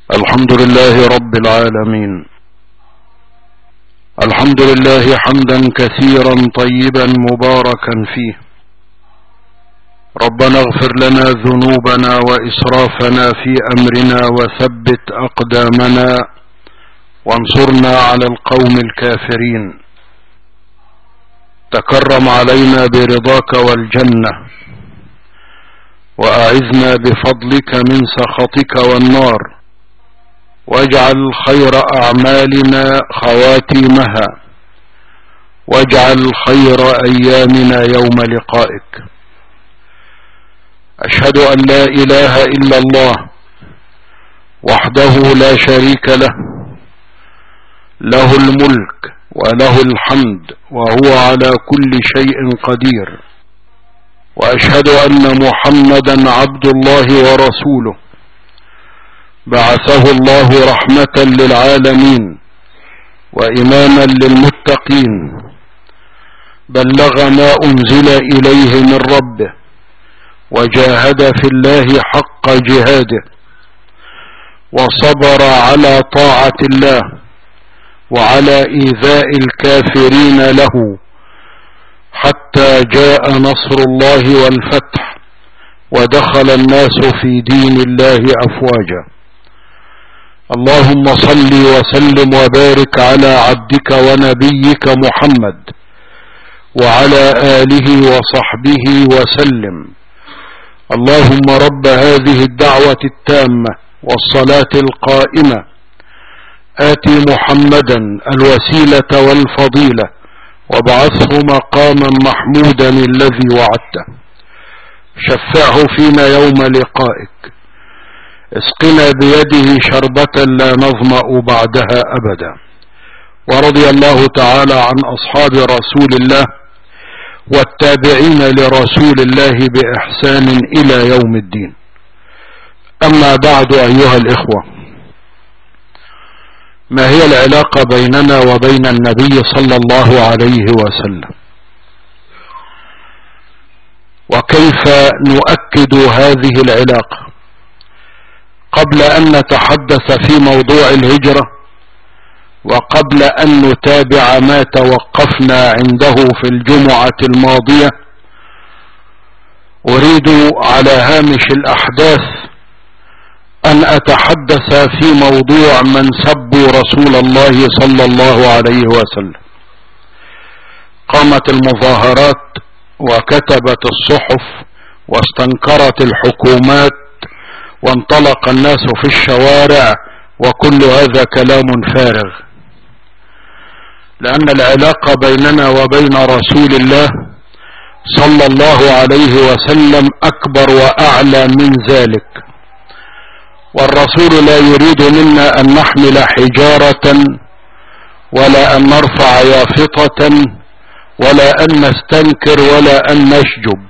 الحمد لله رب العالمين الحمد لله حمدا كثيرا طيبا مباركا فيه ربنا اغفر لنا ذنوبنا واسرافنا في امرنا وثبت اقدامنا وانصرنا على القوم الكافرين تكرم علينا برضاك والجنه واعذنا بفضلك من سخطك والنار واجعل خير اعمالنا خواتيمها واجعل خير ايامنا يوم لقائك اشهد ان لا اله الا الله وحده لا شريك له له الملك وله الحمد وهو على كل شيء قدير واشهد ان محمدا عبد الله ورسوله بعثه الله رحمة للعالمين وإماما للمتقين بلغ ما أنزل إليه من ربه وجاهد في الله حق جهاده وصبر على طاعة الله وعلى إيذاء الكافرين له حتى جاء نصر الله والفتح ودخل الناس في دين الله أفواجا اللهم صل وسلم وبارك على عبدك ونبيك محمد وعلى آله وصحبه وسلم اللهم رب هذه الدعوة التامة والصلاة القائمة آتي محمدا الوسيلة والفضيلة وابعثه مقاما محمودا الذي وعدته شفعه فينا يوم لقائك اسقنا بيده شربة لا نظمأ بعدها أبدا ورضي الله تعالى عن أصحاب رسول الله والتابعين لرسول الله بإحسان إلى يوم الدين أما بعد أيها الإخوة ما هي العلاقة بيننا وبين النبي صلى الله عليه وسلم وكيف نؤكد هذه العلاقة قبل ان نتحدث في موضوع الهجرة وقبل ان نتابع ما توقفنا عنده في الجمعة الماضية اريد على هامش الاحداث ان اتحدث في موضوع من سبوا رسول الله صلى الله عليه وسلم قامت المظاهرات وكتبت الصحف واستنكرت الحكومات وانطلق الناس في الشوارع وكل هذا كلام فارغ لان العلاقة بيننا وبين رسول الله صلى الله عليه وسلم اكبر واعلى من ذلك والرسول لا يريد منا ان نحمل حجارة ولا ان نرفع يافطة ولا ان نستنكر ولا ان نشجب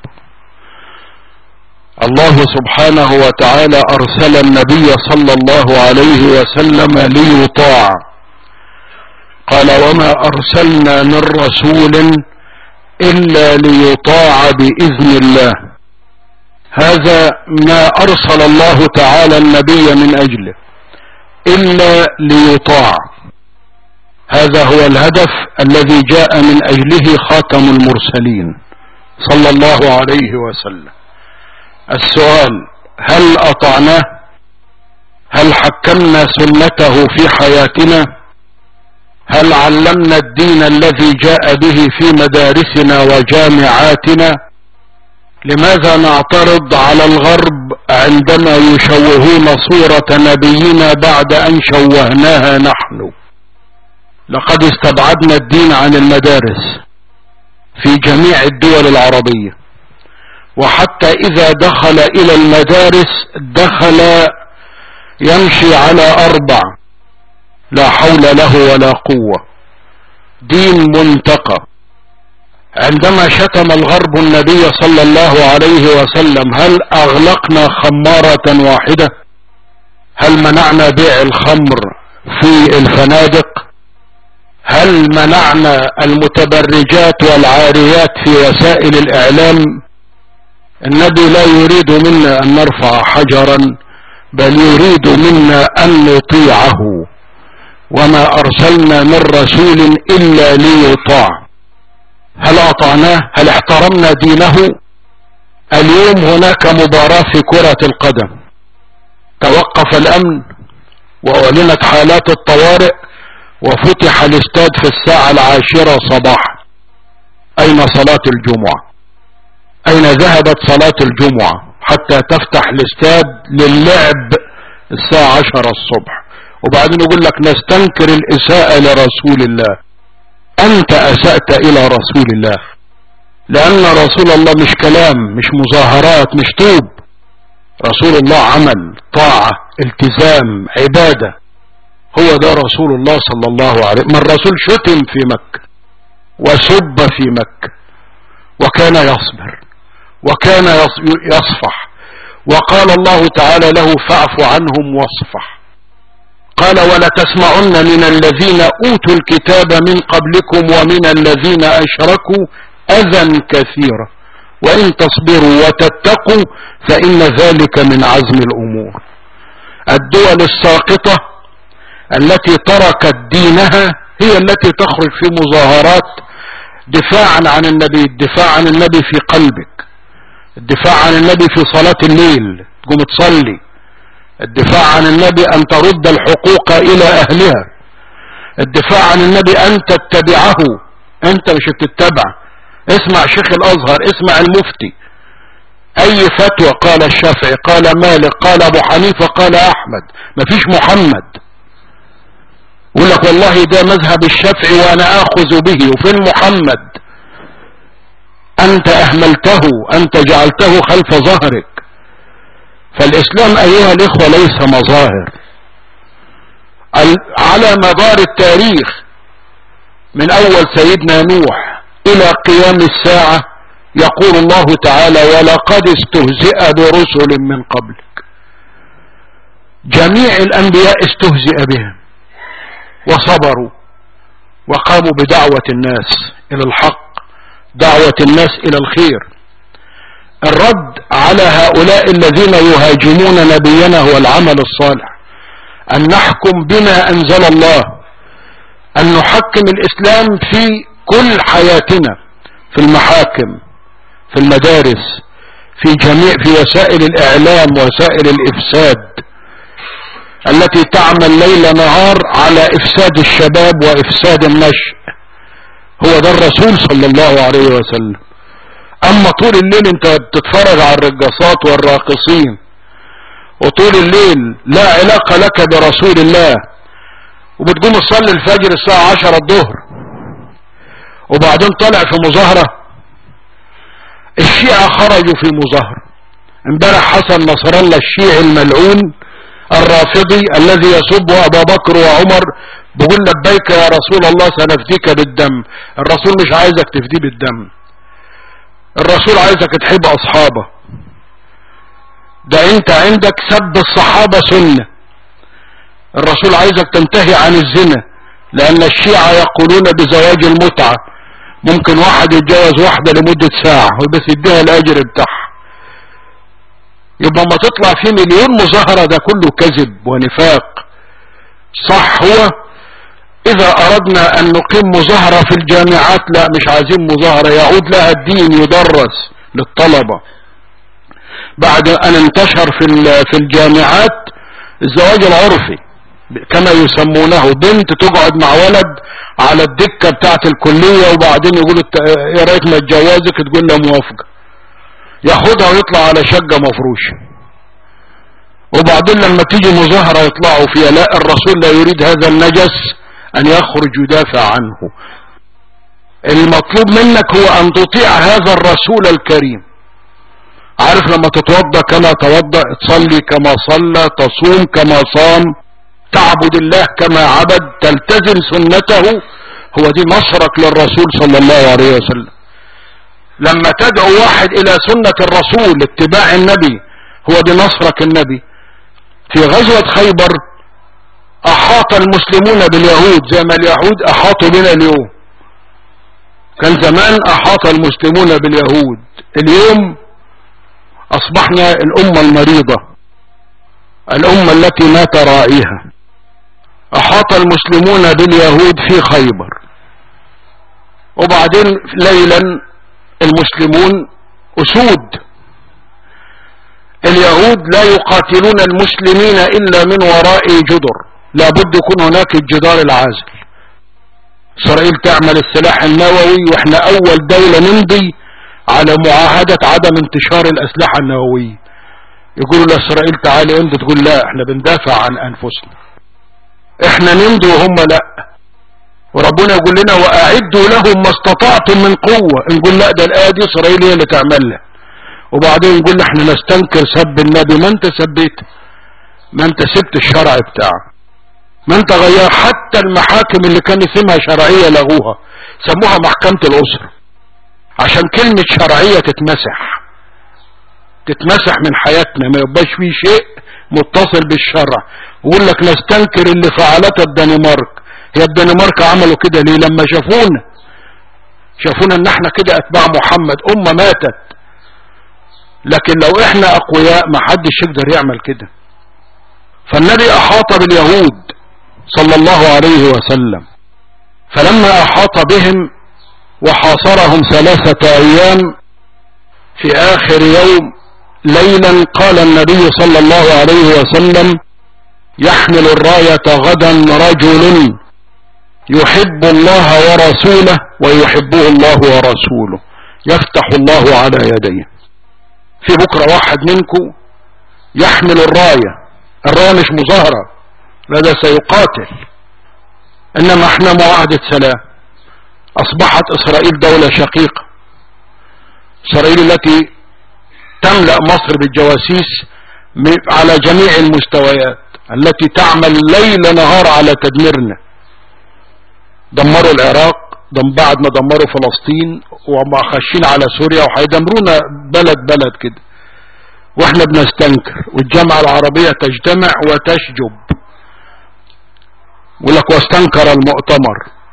الله سبحانه وتعالى ارسل النبي صلى الله عليه وسلم ليطاع قال وما ارسلنا من رسول الا ليطاع باذن الله هذا ما ارسل الله تعالى النبي من اجله الا ليطاع هذا هو الهدف الذي جاء من اجله خاتم المرسلين صلى الله عليه وسلم السؤال هل اطعناه هل حكمنا سنته في حياتنا هل علمنا الدين الذي جاء به في مدارسنا وجامعاتنا لماذا نعترض على الغرب عندما يشوهون صورة نبينا بعد ان شوهناها نحن لقد استبعدنا الدين عن المدارس في جميع الدول العربية وحتى اذا دخل الى المدارس دخل يمشي على اربع لا حول له ولا قوة دين منتقى عندما شتم الغرب النبي صلى الله عليه وسلم هل اغلقنا خمارة واحدة هل منعنا بيع الخمر في الفنادق هل منعنا المتبرجات والعاريات في وسائل الاعلام النبي لا يريد منا ان نرفع حجرا بل يريد منا ان نطيعه وما ارسلنا من رسول الا ليطاع هل اطعناه هل احترمنا دينه اليوم هناك مباراة في كرة القدم توقف الامن واعلنت حالات الطوارئ وفتح الاستاد في الساعة العاشرة صباحا اين صلاة الجمعة اين ذهبت صلاة الجمعة حتى تفتح الاستاد للعب الساعة عشرة الصبح وبعدين يقول لك نستنكر الاساءة لرسول الله انت اسأت الى رسول الله لان رسول الله مش كلام مش مظاهرات مش طوب رسول الله عمل طاعة التزام عبادة هو ده رسول الله صلى الله عليه ما الرسول شتم في مكة وسب في مكة وكان يصبر وكان يصفح وقال الله تعالى له فاعف عنهم واصفح قال ولا تسمعن من الذين اوتوا الكتاب من قبلكم ومن الذين اشركوا اذى كثيرا وان تصبروا وتتقوا فان ذلك من عزم الامور الدول الساقطة التي تركت دينها هي التي تخرج في مظاهرات دفاعا عن النبي الدفاع عن النبي في قلبك الدفاع عن النبي في صلاة الليل تقوم تصلي الدفاع عن النبي ان ترد الحقوق الى اهلها الدفاع عن النبي ان تتبعه انت مش بتتبع اسمع شيخ الازهر اسمع المفتي اي فتوى قال الشافعي قال مالك قال ابو حنيفة قال احمد مفيش محمد يقول لك والله ده مذهب الشافعي وانا اخذ به وفين محمد انت اهملته انت جعلته خلف ظهرك فالاسلام ايها الاخوة ليس مظاهر على مدار التاريخ من اول سيدنا نوح الى قيام الساعة يقول الله تعالى ولقد استهزئ برسل من قبلك جميع الانبياء استهزئ بهم وصبروا وقاموا بدعوة الناس الى الحق دعوة الناس الى الخير الرد على هؤلاء الذين يهاجمون نبينا هو العمل الصالح ان نحكم بما انزل الله ان نحكم الاسلام في كل حياتنا في المحاكم في المدارس في جميع في وسائل الاعلام وسائل الافساد التي تعمل ليل نهار على افساد الشباب وافساد النشء هو ده الرسول صلى الله عليه وسلم اما طول الليل انت بتتفرج على الرقصات والراقصين وطول الليل لا علاقة لك برسول الله وبتقوم تصلي الفجر الساعة عشرة الظهر وبعدين طلع في مظاهرة الشيعة خرجوا في مظاهرة امبارح حسن نصر الله الشيعي الملعون الرافضي الذي يسب ابا بكر وعمر بقول لبيك يا رسول الله سنفديك بالدم الرسول مش عايزك تفديه بالدم الرسول عايزك تحب اصحابه ده انت عندك سب الصحابة سنة الرسول عايزك تنتهي عن الزنا لان الشيعة يقولون بزواج المتعة ممكن واحد يتجوز واحدة لمدة ساعة وبس يديها الاجر بتاعها يبقى ما تطلع في مليون مظاهرة ده كله كذب ونفاق صح هو اذا اردنا ان نقيم مظاهرة في الجامعات لا مش عايزين مظاهرة يعود لها الدين يدرس للطلبة بعد ان انتشر في في الجامعات الزواج العرفي كما يسمونه بنت تقعد مع ولد على الدكة بتاعت الكلية وبعدين يقول ايه رايك ما اتجوزك تقول له موافقة ياخدها ويطلع على شقة مفروشة وبعدين لما تيجي مظاهرة يطلعوا فيها لا الرسول لا يريد هذا النجس ان يخرج يدافع عنه المطلوب منك هو ان تطيع هذا الرسول الكريم عارف لما تتوضى كما توضى تصلي كما صلى تصوم كما صام تعبد الله كما عبد تلتزم سنته هو دي نصرك للرسول صلى الله عليه وسلم لما تدعو واحد الى سنة الرسول اتباع النبي هو دي نصرك النبي في غزوة خيبر احاط المسلمون باليهود زي ما اليهود احاطوا بنا اليوم كان زمان احاط المسلمون باليهود اليوم اصبحنا الامة المريضة الأمة التي مات رائها أحاط المسلمون باليهود في خيبر وبعدين ليلا المسلمون أسود اليهود لا يقاتلون المسلمين إلا من وراء جدر لابد يكون هناك الجدار العازل إسرائيل تعمل السلاح النووي وإحنا أول دولة نمضي على معاهدة عدم انتشار الأسلحة النووية يقولوا لإسرائيل تعالي أنت تقول لا إحنا بندافع عن أنفسنا إحنا نمضي وهم لا وربنا يقول لنا وأعدوا لهم ما استطعتم من قوة نقول لا ده الآية دي إسرائيل هي اللي تعملها وبعدين نقول احنا نستنكر سب النبي ما انت سبيت ما انت سبت الشرع بتاعه ما انت غير حتى المحاكم اللي كان اسمها شرعية لغوها سموها محكمة الأسرة عشان كلمة شرعية تتمسح تتمسح من حياتنا ما يبقاش فيه شيء متصل بالشرع ويقول لك نستنكر اللي فعلته الدنمارك هي الدنمارك عملوا كده ليه لما شافونا شافونا ان احنا كده اتباع محمد امة ماتت لكن لو احنا اقوياء ما حدش يقدر يعمل كده فالنبي احاط باليهود صلى الله عليه وسلم فلما احاط بهم وحاصرهم ثلاثة ايام في اخر يوم ليلا قال النبي صلى الله عليه وسلم يحمل الراية غدا رجل يحب الله ورسوله ويحبه الله ورسوله يفتح الله على يديه في بكرة واحد منكم يحمل الراية الراية مش مظاهرة هذا سيقاتل انما احنا معاهدة سلام اصبحت اسرائيل دولة شقيقة اسرائيل التي تملأ مصر بالجواسيس على جميع المستويات التي تعمل ليل نهار على تدميرنا دمروا العراق دم بعد ما دمروا فلسطين وما خشين على سوريا وهيدمرونا بلد بلد كده واحنا بنستنكر والجامعة العربية تجتمع وتشجب ولك واستنكر المؤتمر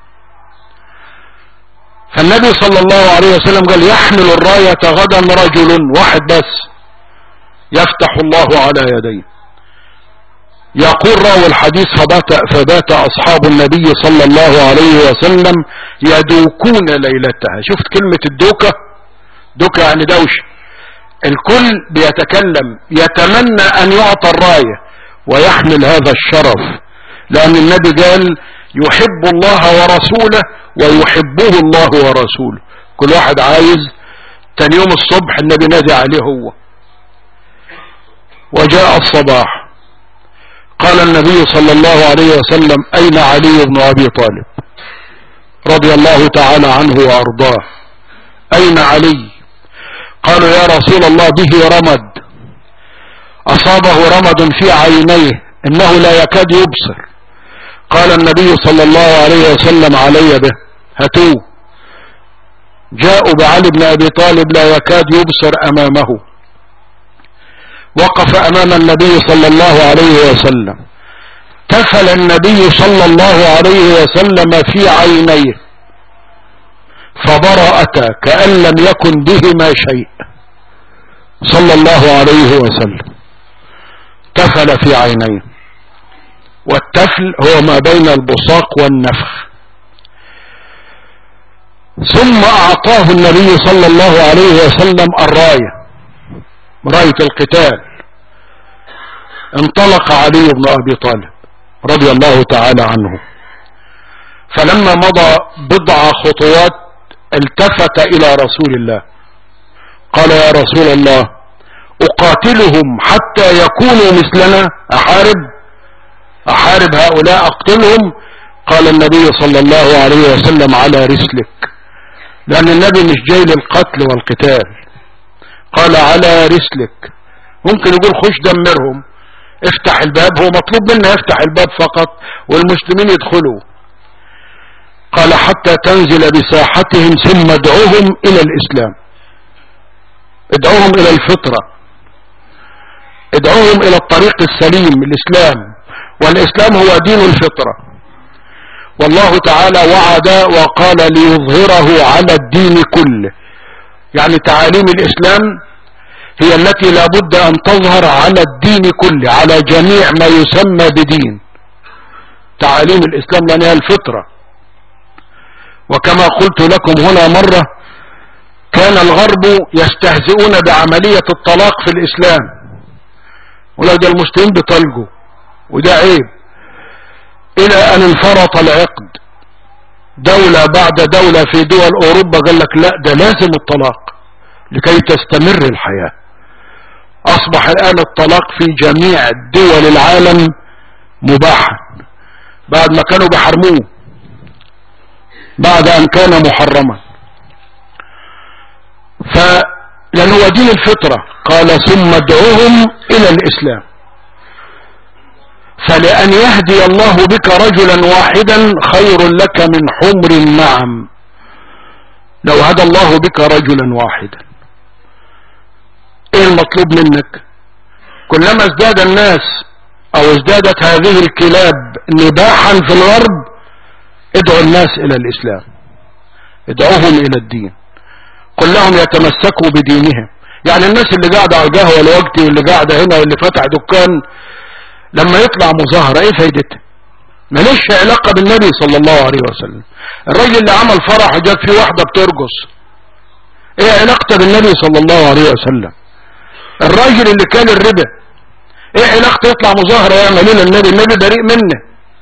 فالنبي صلى الله عليه وسلم قال يحمل الراية غدا رجل واحد بس يفتح الله على يديه يقول راوي الحديث فبات, فبات أصحاب النبي صلى الله عليه وسلم يدوكون ليلتها شفت كلمة الدوكة دوكة يعني دوشة الكل بيتكلم يتمنى أن يعطى الراية ويحمل هذا الشرف لأن النبي قال يحب الله ورسوله ويحبه الله ورسوله كل واحد عايز تاني يوم الصبح النبي نادي عليه هو وجاء الصباح قال النبي صلى الله عليه وسلم أين علي بن أبي طالب رضي الله تعالى عنه وأرضاه أين علي قالوا يا رسول الله به رمد أصابه رمد في عينيه إنه لا يكاد يبصر قال النبي صلى الله عليه وسلم علي به هاتوه جاءوا بعلي بن أبي طالب لا يكاد يبصر أمامه وقف امام النبي صلى الله عليه وسلم تفل النبي صلى الله عليه وسلم في عينيه فبرأتا كأن لم يكن بهما شيء صلى الله عليه وسلم تفل في عينيه والتفل هو ما بين البصاق والنفخ ثم اعطاه النبي صلى الله عليه وسلم الرايه رايه القتال انطلق علي بن ابي طالب رضي الله تعالى عنه فلما مضى بضع خطوات التفت الى رسول الله قال يا رسول الله اقاتلهم حتى يكونوا مثلنا احارب احارب هؤلاء اقتلهم قال النبي صلى الله عليه وسلم على رسلك لان النبي مش جاي للقتل والقتال قال على رسلك ممكن يقول خش دمرهم افتح الباب هو مطلوب منا يفتح الباب فقط والمسلمين يدخلوا قال حتى تنزل بساحتهم ثم ادعوهم الى الاسلام ادعوهم الى الفطرة ادعوهم الى الطريق السليم الاسلام والاسلام هو دين الفطرة والله تعالى وعد وقال ليظهره على الدين كله يعني تعاليم الاسلام هي التي لابد ان تظهر على الدين كله على جميع ما يسمى بدين تعاليم الاسلام لانها الفطرة وكما قلت لكم هنا مرة كان الغرب يستهزئون بعملية الطلاق في الاسلام ولا ده المسلمين بطلقوا وده عيب الى ان انفرط العقد دولة بعد دولة في دول اوروبا قال لك لا ده لازم الطلاق لكي تستمر الحياة اصبح الان الطلاق في جميع دول العالم مباحا بعد ما كانوا بيحرموه بعد ان كان محرما ف لان هو دين الفطرة قال ثم ادعوهم الى الاسلام فلأن يهدي الله بك رجلا واحدا خير لك من حمر النعم لو هدى الله بك رجلا واحدا ايه المطلوب منك كلما ازداد الناس او ازدادت هذه الكلاب نباحا في الغرب ادعوا الناس الى الاسلام ادعوهم الى الدين قل لهم يتمسكوا بدينهم يعني الناس اللي قاعدة على القهوة الوقتي واللي قاعدة هنا واللي فتح دكان لما يطلع مظاهرة ايه فايدتها ماليش علاقة بالنبي صلى الله عليه وسلم الراجل اللي عمل فرح وجاب فيه واحدة بترقص ايه علاقته بالنبي صلى الله عليه وسلم الراجل اللي كان الربا ايه علاقته يطلع مظاهرة يعمل ايه النبي النبي بريء منه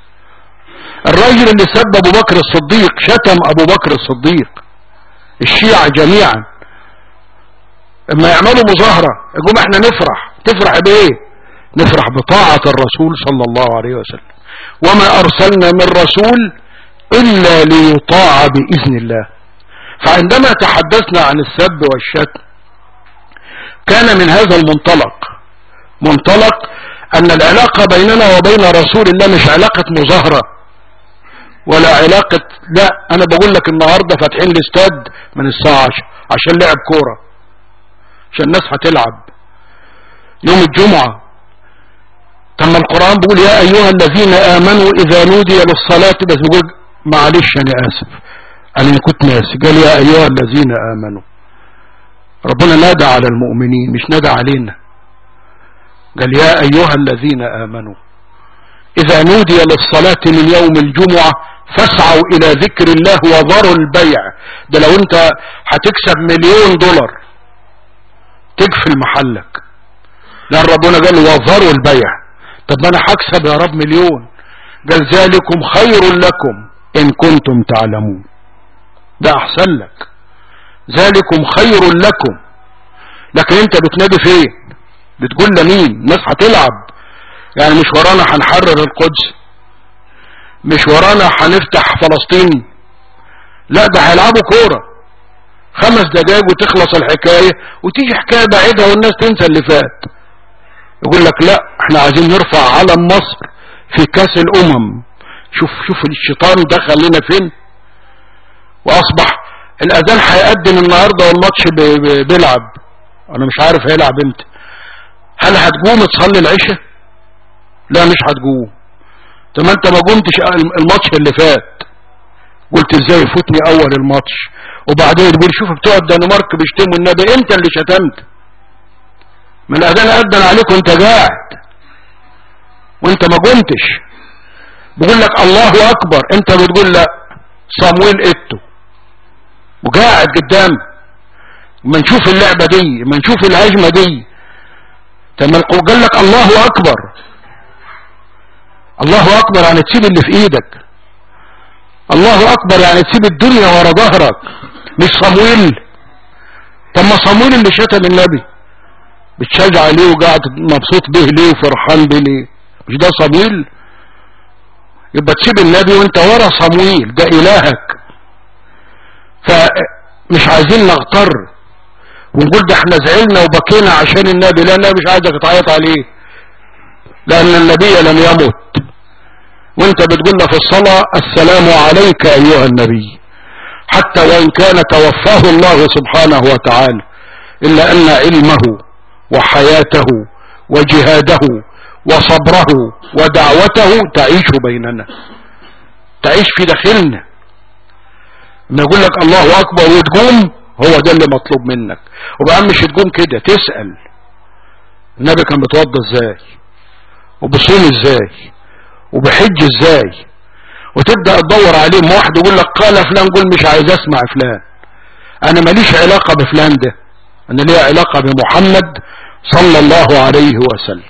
الراجل اللي سب ابو بكر الصديق شتم ابو بكر الصديق الشيعة جميعا اما يعملوا مظاهرة يقوم احنا نفرح تفرح بايه نفرح بطاعة الرسول صلى الله عليه وسلم وما ارسلنا من رسول الا ليطاع باذن الله فعندما تحدثنا عن السب والشتم كان من هذا المنطلق منطلق ان العلاقة بيننا وبين رسول الله مش علاقة مظاهرة ولا علاقة لا انا بقول لك النهاردة فاتحين الاستاد من الساعة 10 عشان لعب كورة عشان الناس هتلعب يوم الجمعة طب القرآن بيقول يا ايها الذين امنوا اذا نودي للصلاة بس بيقول معلش انا اسف انا كنت ناسي قال يا ايها الذين امنوا ربنا نادى على المؤمنين مش نادى علينا قال يا ايها الذين امنوا اذا نودي للصلاة من يوم الجمعة فاسعوا الى ذكر الله وذروا البيع ده لو انت هتكسب مليون دولار تقفل محلك لان ربنا قال وذروا البيع طب ما انا هكسب يا رب مليون قال ذلكم خير لكم ان كنتم تعلمون ده احسن لك ذلكم خير لكم لكن انت بتنادي فين بتقول لمين الناس هتلعب يعني مش ورانا هنحرر القدس مش ورانا هنفتح فلسطين لا ده هيلعبوا كورة خمس دقايق وتخلص الحكاية وتيجي حكاية بعيدة والناس تنسى اللي فات يقول لك لا احنا عايزين نرفع علم مصر في كاس الامم شوف شوف الشيطان دخل لنا فين واصبح الاذان هيقدم النهاردة والماتش بيلعب انا مش عارف هيلعب امتى هل هتقوم تصلي العشاء لا مش هتقوم طب ما انت ما قمتش الماتش اللي فات قلت ازاي يفوتني اول الماتش وبعدين تقول شوف بتوع الدنمارك بيشتموا النبي انت اللي شتمت من الاذان اذن عليك وانت قاعد وانت ما قمتش بيقول لك الله اكبر انت بتقول لا صامويل اتو وقاعد قدام ما نشوف اللعبة دي ما نشوف الهجمة دي تمام قال لك الله اكبر الله اكبر يعني تسيب اللي في ايدك الله اكبر يعني تسيب الدنيا ورا ظهرك مش صمويل طب ما صمويل اللي شتم النبي بتشجع ليه وقاعد مبسوط به ليه وفرحان به ليه مش ده صمويل يبقى تسيب النبي وانت ورا صمويل ده الهك فمش عايزين نغتر ونقول ده احنا زعلنا وبكينا عشان النبي لا النبي مش عايزك تعيط عليه لان النبي لم يمت وانت بتقول في الصلاة السلام عليك ايها النبي حتى وان كان توفاه الله سبحانه وتعالى الا ان علمه وحياته وجهاده وصبره ودعوته تعيش بيننا تعيش في داخلنا ما يقول لك الله اكبر وتقوم هو ده اللي مطلوب منك وبقى مش تقوم كده تسأل النبي كان بيتوضى ازاي وبصوم ازاي وبحج ازاي وتبدأ تدور عليه ما واحد يقول لك قال فلان قول مش عايز اسمع فلان انا ماليش علاقة بفلان ده انا ليا علاقة بمحمد صلى الله عليه وسلم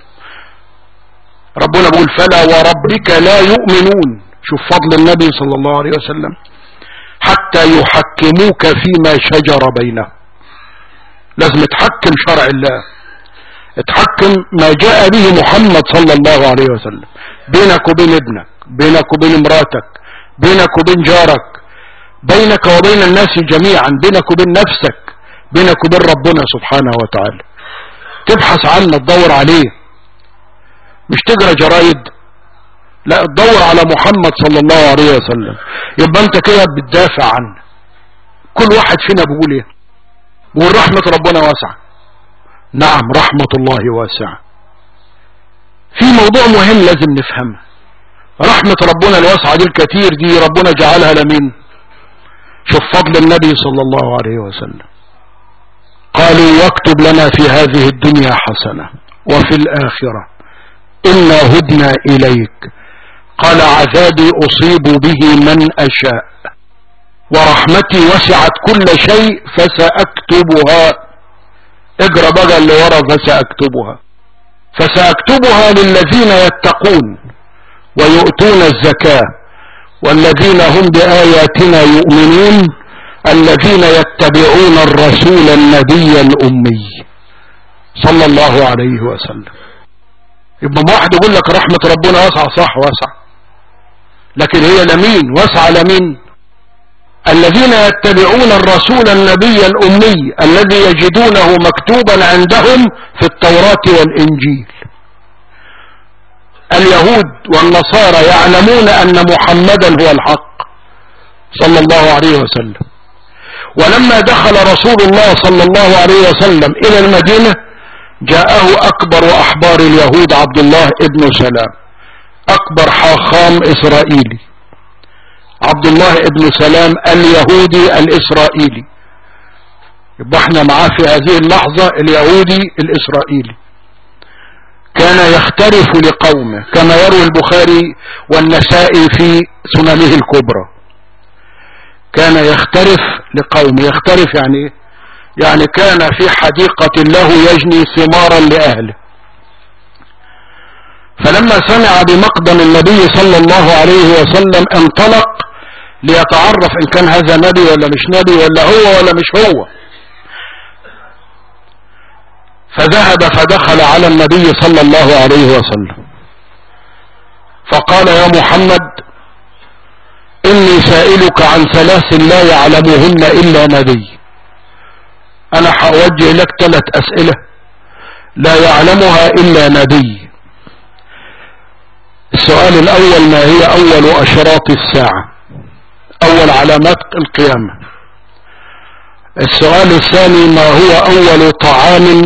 ربنا بيقول فلا وربك لا يؤمنون شوف فضل النبي صلى الله عليه وسلم حتى يحكموك فيما شجر بينهم لازم تحكم شرع الله تحكم ما جاء به محمد صلى الله عليه وسلم بينك وبين ابنك بينك وبين امراتك بينك وبين جارك بينك وبين الناس جميعا بينك وبين نفسك بينك وبين ربنا سبحانه وتعالى تبحث عنه تدور عليه مش تقرا جرايد لا تدور على محمد صلى الله عليه وسلم يبقى انت كده بتدافع عنه كل واحد فينا بيقول ايه بيقول رحمة ربنا واسعة نعم رحمة الله واسعة في موضوع مهم لازم نفهمه رحمة ربنا الواسعة دي الكثير دي ربنا جعلها لمين شوف فضل النبي صلى الله عليه وسلم قالوا واكتب لنا في هذه الدنيا حسنة وفي الآخرة إنا هدنا إليك قال عذابي أصيب به من أشاء ورحمتي وسعت كل شيء فسأكتبها اقرا بقى اللي ورا فسأكتبها فسأكتبها للذين يتقون ويؤتون الزكاة والذين هم بآياتنا يؤمنون الذين يتبعون الرسول النبي الأمي صلى الله عليه وسلم يبقى ما واحد يقول لك رحمة ربنا واسعة صح واسعة لكن هي لمين واسعة لمين الذين يتبعون الرسول النبي الأمي الذي يجدونه مكتوبا عندهم في التوراة والإنجيل اليهود والنصارى يعلمون أن محمدا هو الحق صلى الله عليه وسلم ولما دخل رسول الله صلى الله عليه وسلم إلى المدينة جاءه أكبر أحبار اليهود عبد الله ابن سلام أكبر حاخام إسرائيلي عبد الله ابن سلام اليهودي الإسرائيلي يبقى احنا معاه في هذه اللحظة اليهودي الإسرائيلي كان يختلف لقومه كما يروي البخاري والنسائي في سننه الكبرى كان يختلف لقومه يختلف يعني ايه يعني كان في حديقة له يجني ثمارا لأهله فلما سمع بمقدم النبي صلى الله عليه وسلم انطلق ليتعرف ان كان هذا نبي ولا مش نبي ولا هو ولا مش هو فذهب فدخل على النبي صلى الله عليه وسلم فقال يا محمد اني سائلك عن ثلاث لا يعلمهن الا نبي انا هوجه لك ثلاث اسئلة لا يعلمها الا نبي السؤال الاول ما هي اول اشراط الساعة اول علامات القيامة السؤال الثاني ما هو اول طعام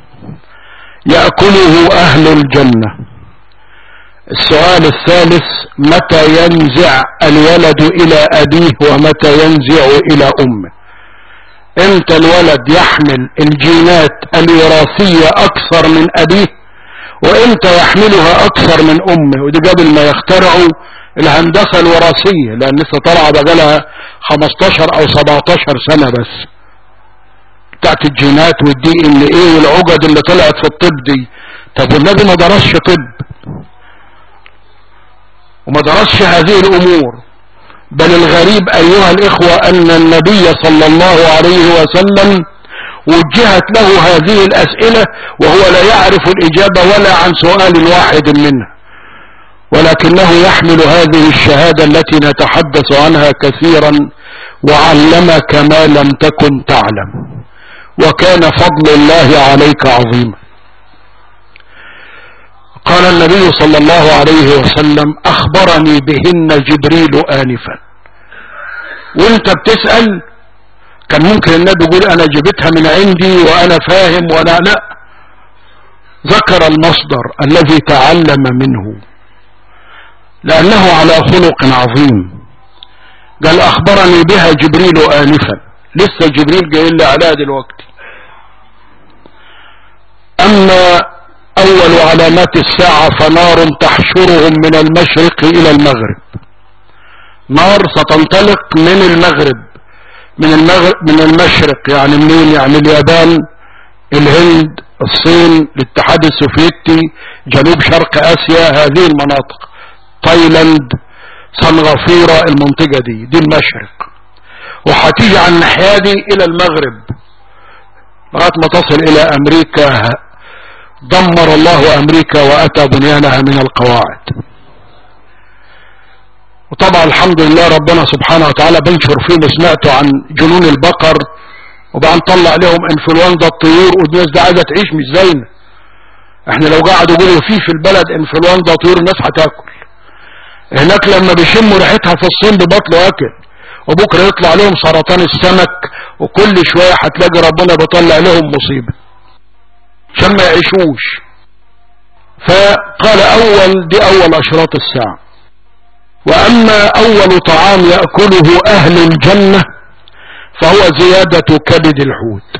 يأكله اهل الجنة السؤال الثالث متى ينزع الولد الى ابيه ومتى ينزع الى امه امتى الولد يحمل الجينات الوراثية اكثر من ابيه وامتى يحملها اكثر من امه ودي قبل ما يخترعوا الهندسة الوراثية لان لسه طالعة بقالها 15 او 17 سنة بس بتاعت الجينات والدي ان ايه والعقد اللي طلعت في الطب دي طب والنبي ما درسش طب وما درسش هذه الامور بل الغريب ايها الاخوة ان النبي صلى الله عليه وسلم وجهت له هذه الاسئلة وهو لا يعرف الاجابة ولا عن سؤال واحد منها ولكنه يحمل هذه الشهادة التي نتحدث عنها كثيرا وعلمك ما لم تكن تعلم وكان فضل الله عليك عظيما قال النبي صلى الله عليه وسلم اخبرني بهن جبريل انفا وانت بتسأل كان ممكن النبي يقول انا جبتها من عندي وانا فاهم ولا لا ذكر المصدر الذي تعلم منه لانه على خلق عظيم قال اخبرني بها جبريل انفا لسه جبريل جاي لي عليها دلوقتي اما اول علامات الساعة فنار تحشرهم من المشرق الى المغرب نار ستنطلق من المغرب من المغرب من المشرق يعني منين يعني اليابان الهند الصين الاتحاد السوفيتي جنوب شرق اسيا هذه المناطق تايلاند سنغافورة المنطقة دي دي المشرق وهتيجي على الناحية دي الى المغرب لغاية ما تصل الى امريكا دمر الله امريكا واتى بنيانها من القواعد وطبعا الحمد لله ربنا سبحانه وتعالى بنشر فيهم سمعتوا عن جنون البقر وبقى نطلع لهم انفلونزا الطيور والناس دي عايزه تعيش مش زينا احنا لو قعدوا يقولوا في في البلد انفلونزا طيور الناس هتاكل هناك لما بيشموا ريحتها في الصين ببطلوا اكل وبكره يطلع لهم سرطان السمك وكل شويه هتلاقي ربنا بيطلع لهم مصيبه عشان ما يعيشوش فقال اول دي اول اشراط الساعه واما اول طعام ياكله اهل الجنه فهو زياده كبد الحوت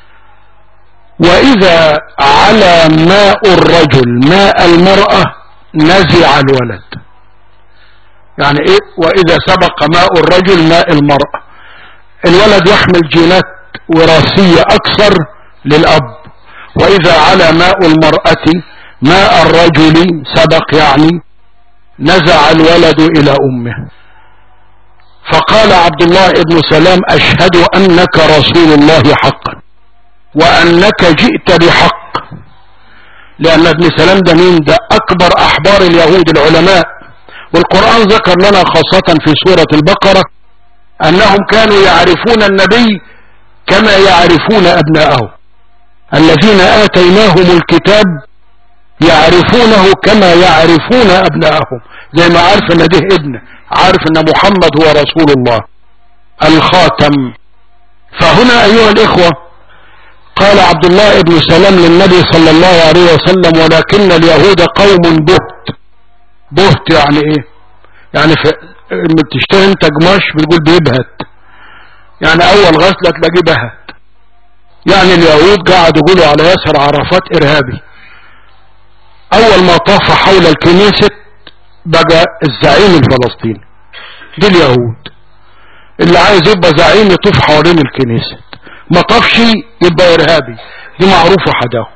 واذا على ماء الرجل ماء المراه نزع الولد يعني ايه واذا سبق ماء الرجل ماء المراه الولد يحمل جينات وراثيه اكثر للاب واذا على ماء المراه ماء الرجل سبق يعني نزع الولد الى امه فقال عبد الله بن سلام اشهد انك رسول الله حقا وانك جئت بحق لان ابن سلام ده مين ده اكبر احبار اليهود العلماء والقرآن ذكر لنا خاصة في سورة البقرة انهم كانوا يعرفون النبي كما يعرفون ابناءهم الذين اتيناهم الكتاب يعرفونه كما يعرفون ابناءهم زي ما عارف ان ده ابنه عارف ان محمد هو رسول الله الخاتم فهنا ايها الاخوة قال عبد الله بن سلام للنبي صلى الله عليه وسلم ولكن اليهود قوم بهت بهت يعني ايه يعني في لما بتشتري انت قماش بتقول بيبهت يعني اول غسلة تلاقيه بهت يعني اليهود قاعد يقولوا على ياسر عرفات ارهابي اول ما طاف حول الكنيسة بقى الزعيم الفلسطيني دي اليهود اللي عايز يبقى زعيم يطوف حوالين الكنيسة ما طافش يبقى ارهابي دي معروفة حداه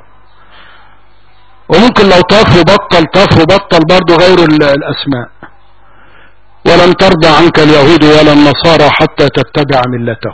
وممكن لو طاف وبطل طاف وبطل برضه غير الاسماء ولن ترضى عنك اليهود ولا النصارى حتى تتبع ملته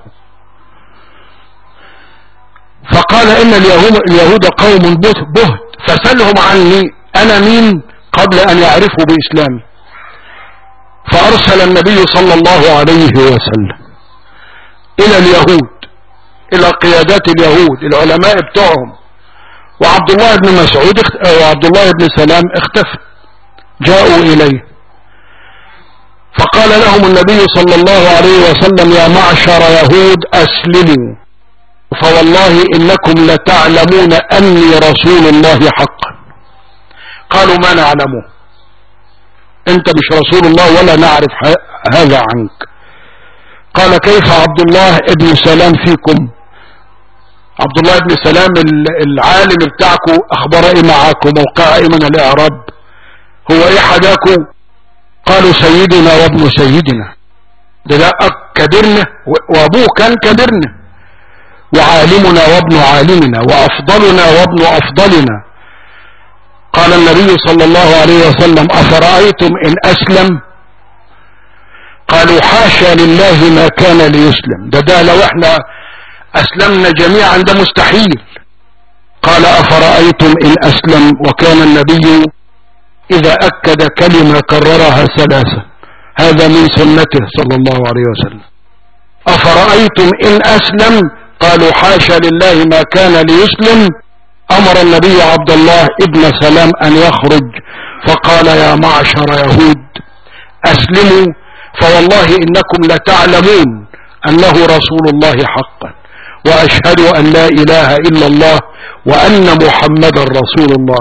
فقال ان اليهود, اليهود قوم بهت فسلهم عني انا مين قبل ان يعرفوا باسلامي فارسل النبي صلى الله عليه وسلم الى اليهود الى قيادات اليهود العلماء بتوعهم وعبد الله بن مسعود وعبد الله بن سلام اختفى جاءوا اليه فقال لهم النبي صلى الله عليه وسلم يا معشر يهود اسلموا فوالله انكم لتعلمون اني رسول الله حقا قالوا ما نعلمه انت مش رسول الله ولا نعرف هذا عنك قال كيف عبد الله ابن سلام فيكم عبد الله بن سلام العالم بتاعكم اخبار ايه معاكم موقع ايه من الاعراب هو ايه حداكم قالوا سيدنا وابن سيدنا ده لا كبرنا وابوه كان كبرنا وعالمنا وابن عالمنا وافضلنا وابن افضلنا قال النبي صلى الله عليه وسلم افرأيتم ان اسلم قالوا حاشا لله ما كان ليسلم ده ده لو احنا اسلمنا جميعا ده مستحيل قال افرأيتم ان اسلم وكان النبي اذا اكد كلمة كررها ثلاثة هذا من سنته صلى الله عليه وسلم افرأيتم ان اسلم قالوا حاشا لله ما كان ليسلم امر النبي عبد الله ابن سلام ان يخرج فقال يا معشر يهود اسلموا فوالله انكم لتعلمون انه رسول الله حقا واشهد ان لا اله الا الله وان محمدا رسول الله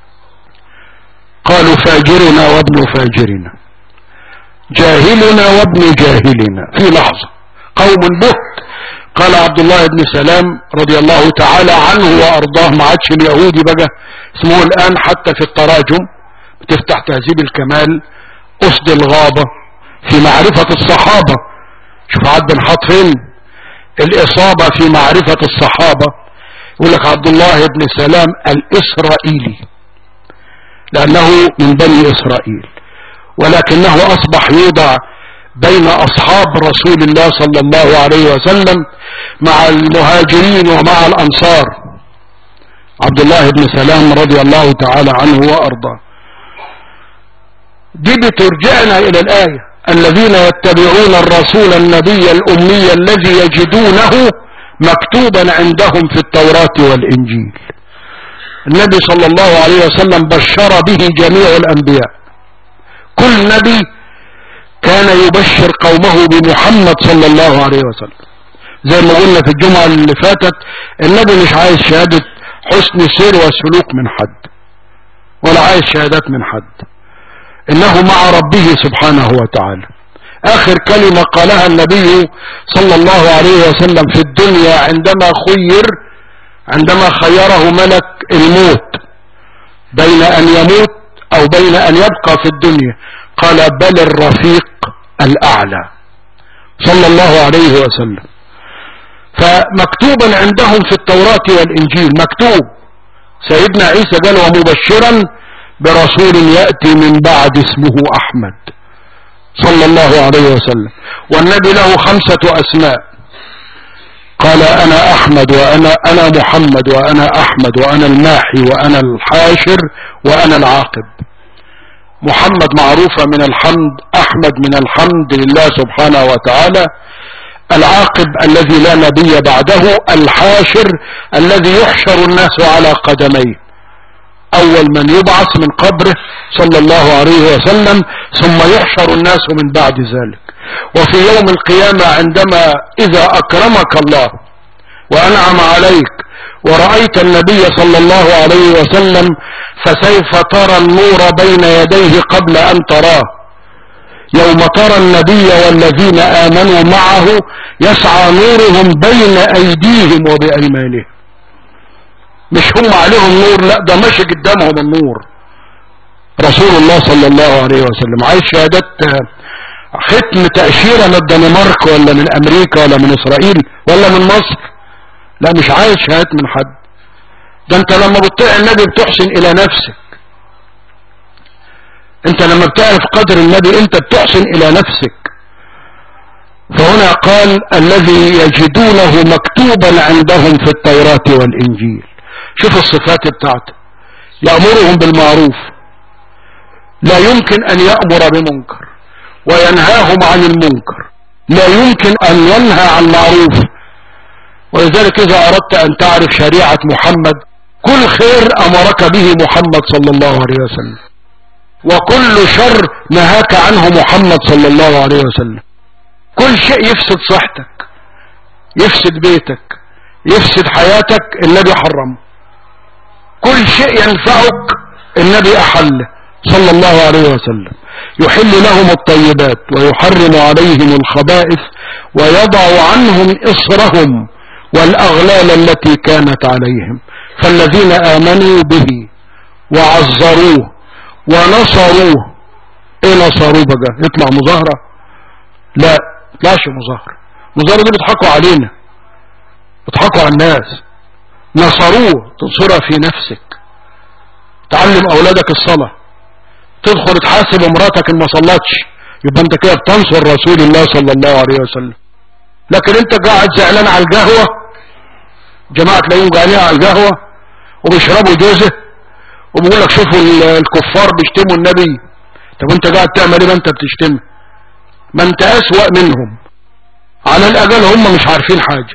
قالوا فاجرنا وابن فاجرنا جاهلنا وابن جاهلنا في لحظة قوم بهت قال عبد الله بن سلام رضي الله تعالى عنه وارضاه ما عادش اليهودي بقى اسمه الان حتى في التراجم بتفتح تهذيب الكمال اسد الغابة في معرفة الصحابة شوف عاد بنحط فين الاصابة في معرفة الصحابة يقول لك عبد الله بن سلام الاسرائيلي لانه من بني اسرائيل ولكنه اصبح يوضع بين اصحاب رسول الله صلى الله عليه وسلم مع المهاجرين ومع الانصار عبد الله بن سلام رضي الله تعالى عنه وارضاه دي بترجعنا الى الايه الذين يتبعون الرسول النبي الامي الذي يجدونه مكتوبا عندهم في التوراة والانجيل النبي صلى الله عليه وسلم بشر به جميع الانبياء كل نبي كان يبشر قومه بمحمد صلى الله عليه وسلم زي ما قلنا في الجمعة اللي فاتت النبي مش عايز شهادة حسن سير وسلوك من حد ولا عايز شهادات من حد انه مع ربه سبحانه وتعالى اخر كلمة قالها النبي صلى الله عليه وسلم في الدنيا عندما خير عندما خيره ملك الموت بين ان يموت او بين ان يبقى في الدنيا قال بل الرفيق الاعلى صلى الله عليه وسلم فمكتوبا عندهم في التوراة والانجيل مكتوب سيدنا عيسى قال ومبشرا برسول يأتي من بعد اسمه احمد صلى الله عليه وسلم والنبي له خمسة اسماء قال انا احمد وانا انا محمد وانا احمد وانا الماحي وانا الحاشر وانا العاقب محمد معروفة من الحمد احمد من الحمد لله سبحانه وتعالى العاقب الذي لا نبي بعده الحاشر الذي يحشر الناس على قدميه اول من يبعث من قبره صلى الله عليه وسلم ثم يحشر الناس من بعد ذلك وفي يوم القيامة عندما اذا اكرمك الله وانعم عليك ورأيت النبي صلى الله عليه وسلم فسوف ترى النور بين يديه قبل ان تراه يوم ترى النبي والذين امنوا معه يسعى نورهم بين ايديهم وبايمانهم مش هم عليهم نور لا ده ماشي قدامهم النور رسول الله صلى الله عليه وسلم عايز شهادات ختم تأشيرة من الدنمارك ولا من امريكا ولا من اسرائيل ولا من مصر لا مش عايز شهادات من حد ده انت لما بتطيع النبي بتحسن الى نفسك انت لما بتعرف قدر النبي انت بتحسن الى نفسك فهنا قال الذي يجدونه مكتوبا عندهم في التوراة والانجيل شوف الصفات بتاعته يأمرهم بالمعروف لا يمكن ان يأمر بمنكر وينهاهم عن المنكر لا يمكن ان ينهى عن معروف ولذلك اذا اردت ان تعرف شريعة محمد كل خير امرك به محمد صلى الله عليه وسلم وكل شر نهاك عنه محمد صلى الله عليه وسلم كل شيء يفسد صحتك يفسد بيتك يفسد حياتك النبي حرمه كل شيء ينفعك النبي احله صلى الله عليه وسلم يحل لهم الطيبات ويحرم عليهم الخبائث ويضع عنهم اصرهم والاغلال التي كانت عليهم فالذين امنوا به وعزروه ونصروه ايه نصروه بقى يطلع مظاهرة لا لاش مظاهرة مظاهرة دي بيضحكوا علينا بيضحكوا على الناس نصروه تنصرها في نفسك تعلم اولادك الصلاة تدخل تحاسب امراتك ان ما صلتش يبقى انت كده بتنصر رسول الله صلى الله عليه وسلم لكن انت قاعد زعلان على القهوة جماعة تلاقيهم قاعدين على القهوة وبيشربوا جوزه وبيقول لك شوفوا الكفار بيشتموا النبي طب انت قاعد تعمل ايه ما انت بتشتم ما انت اسوأ منهم على الاقل هم مش عارفين حاجة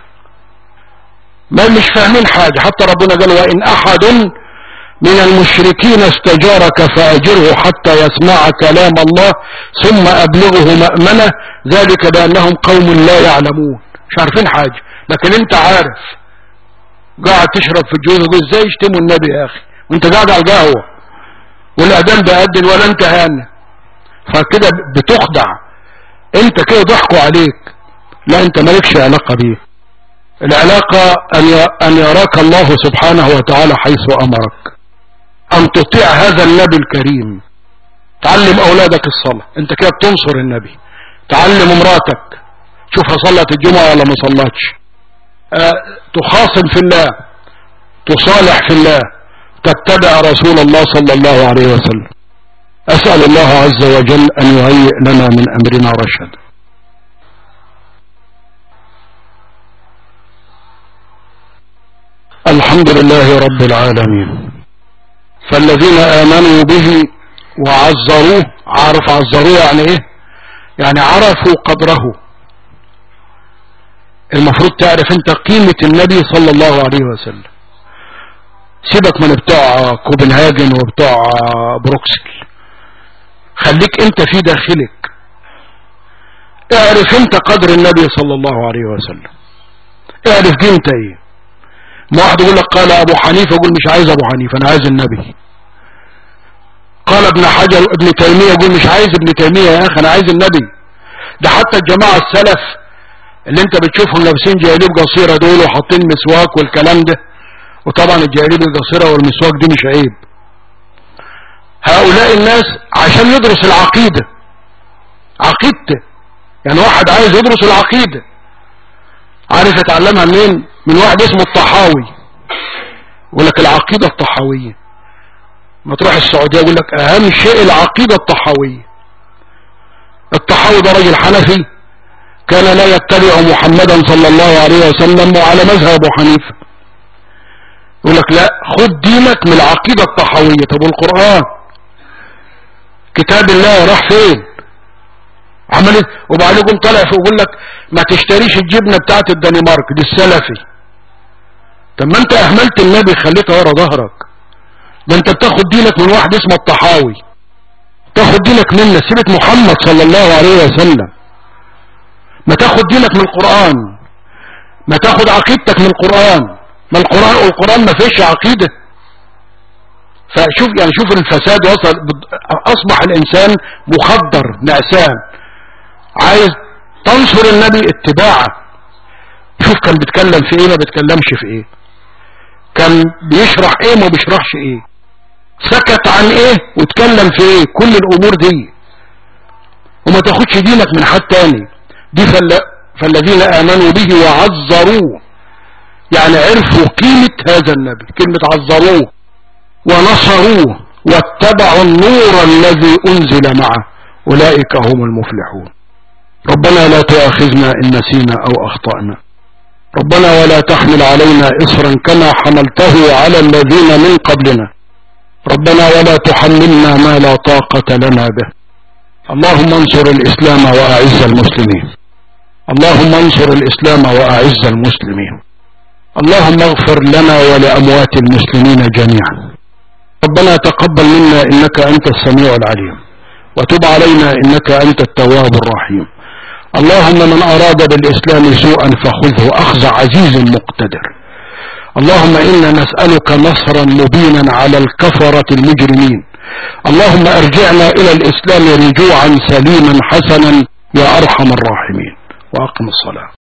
ما مش فاهمين حاجة حتى ربنا قال وان احد من المشركين استجارك فاجره حتى يسمع كلام الله ثم ابلغه مأمنة ذلك بانهم قوم لا يعلمون مش عارفين حاجة لكن انت عارف قاعد تشرب في الجوز وقول ازاي يشتموا النبي يا اخي وانت قاعد على القهوة والاذان بيأذن ولا انت هان فكده بتخدع انت كده ضحكوا عليك لا انت مالكش علاقة بيه العلاقة أن يراك الله سبحانه وتعالى حيث أمرك أن تطيع هذا النبي الكريم تعلم أولادك الصلاة أنت كده بتنصر النبي تعلم امراتك شوفها صلت الجمعة ولا ما صلتش أه تخاصم في الله تصالح في الله تتبع رسول الله صلى الله عليه وسلم أسأل الله عز وجل أن يهيئ لنا من أمرنا رشد الحمد لله رب العالمين فالذين آمنوا به وعزروه عارف عزروه يعني ايه يعني عرفوا قدره المفروض تعرف انت قيمة النبي صلى الله عليه وسلم سيبك من بتوع كوبنهاجن وبتوع بروكسل خليك انت في داخلك اعرف انت قدر النبي صلى الله عليه وسلم اعرف قيمته ايه ما واحد يقول لك قال ابو حنيفه يقول مش عايز ابو حنيفه انا عايز النبي قال ابن حجر ابن تيميه يقول مش عايز ابن تيميه يا اخي انا عايز النبي ده حتى الجماعه السلف اللي انت بتشوفهم لابسين جياليب قصيره دول وحاطين مسواك والكلام ده وطبعا الجياليب القصيره والمسواك دي مش عيب هؤلاء الناس عشان يدرس العقيده عقيدته يعني واحد عايز يدرس العقيده عارف يتعلمها منين من واحد اسمه الطحاوي يقول لك العقيدة الطحاوية ما تروح السعودية يقول لك اهم شيء العقيدة الطحاوية الطحاوي ده راجل حنفي كان لا يتبع محمدا صلى الله عليه وسلم وعلى مذهب ابو حنيفه يقول لك لا خد دينك من العقيدة الطحاوية طب القرآن كتاب الله راح فين عملت وبعدين يقوم طالع فوق يقول لك ما تشتريش الجبنة بتاعت الدنمارك دي السلفي طب ما انت اهملت النبي خليتها ورا ظهرك ده انت بتاخد دينك من واحد اسمه الطحاوي تاخد دينك منا سيبة محمد صلى الله عليه وسلم ما تاخد دينك من القرآن ما تاخد عقيدتك من القرآن ما القرآن والقرآن ما فيش عقيدة فشوف يعني شوف الفساد وصل اصبح الانسان مخدر نعسان عايز تنصر النبي اتباعه شوف كان بيتكلم في ايه ما بيتكلمش في ايه كان بيشرح ايه ما بيشرحش ايه سكت عن ايه واتكلم في ايه كل الامور دي وما تاخدش دينك من حد تاني دي فل... فالذين امنوا به وعزروه يعني عرفوا قيمة هذا النبي كلمة عزروه ونصروه واتبعوا النور الذي انزل معه اولئك هم المفلحون ربنا لا تؤاخذنا ان نسينا او اخطأنا ربنا ولا تحمل علينا إصرا كما حملته على الذين من قبلنا ربنا ولا تحملنا ما لا طاقة لنا به اللهم انصر الإسلام وأعز المسلمين اللهم انصر الإسلام وأعز المسلمين اللهم اغفر لنا ولأموات المسلمين جميعا ربنا تقبل منا إنك أنت السميع العليم وتب علينا إنك أنت التواب الرحيم اللهم من أراد بالإسلام سوءا فخذه أخذ عزيز مقتدر اللهم إنا نسألك نصرا مبينا على الكفرة المجرمين اللهم أرجعنا إلى الإسلام رجوعا سليما حسنا يا أرحم الراحمين وأقم الصلاة